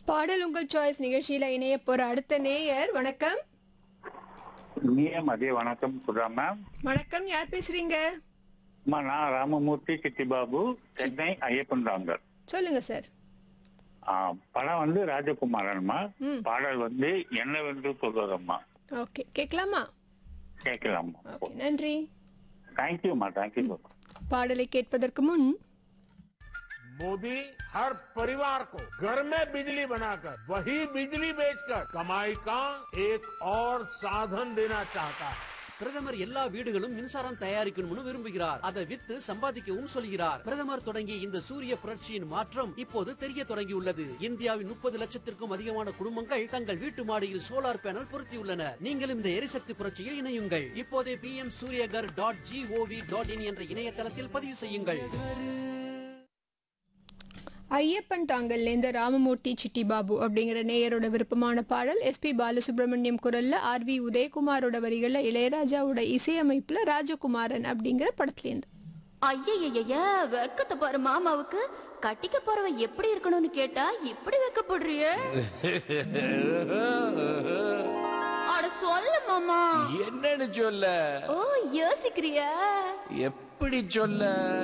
பாடல் உங்கள் சாய்ஸ் நிகழ்ச்சியில இணைய போற அடுத்த நேயர் வணக்கம் இனிய மதிய வணக்கம் சுதா மேம் வணக்கம் யார் பேசுறீங்க அம்மா நான் ராமமூர்த்தி சிட்டிபாபு சென்னை ஐயப்பன் தாங்கர் சொல்லுங்க சார் ஆ, படம் வந்து ராஜகுமாரன்மா ம். பாடல் வந்து என்னவென்று சொல்வதம்மா ஓகே கேட்கலாமா கேட்கலாமா ஓகே நன்றி தேங்க்யூம்மா தேங்க்யூ பாடலை கேட்பதற்கு முன் मोदी हर परिवार को घर में बिजली बनाकर वही बिजली बेचकर कमाई का एक और साधन देना चाहता है பிரதமர் எல்லா வீடுகளும் மின்சாரம் தயாரிக்கணும்னு விரும்புகிறார் அதை வித்து சம்பாதிக்கவும் சொல்கிறார் பிரதமர் தொடங்கிய இந்த சூரிய புரட்சியின் மாற்றம் இப்போது தெரிய தொடங்கியுள்ளது இந்தியாவின் முப்பது லட்சத்திற்கும் அதிகமான குடும்பங்கள் தங்கள் வீட்டு மாடியில் சோலார் பேனல் பொருத்தியுள்ளனர் நீங்களும் இந்த எரிசக்தி புரட்சியில் இணையுங்கள் இப்போதே P M Suryaghar dot GOV dot IN என்ற இணையதளத்தில் பதிவு செய்யுங்கள் ஐயப்பன் தாங்கல்ல இந்த ராமமூர்த்தி சிட்டி பாபு அப்படிங்கிற நேயரோட விருப்பமான பாடல் எஸ்பி பாலசுப்ரமணியம் குரல்ல ஆர் வி உதயகுமாரோட வரிகள்ல இளையராஜாவோட இசையமைப்புல ராஜகுமாரன் அப்படிங்கிற படத்துலேருந்து ஐயய்யய்ய வெக்கத்தை பாரு மாமாவுக்கு கட்டிக்க போறவ எப்படி இருக்கணும்னு கேட்டா இப்படி வெக்கப்படுறிய அட சொல்லு மாமா என்னன்னு சொல்ல ஓ யோசிக்கிறியா எப்படி சொல்ல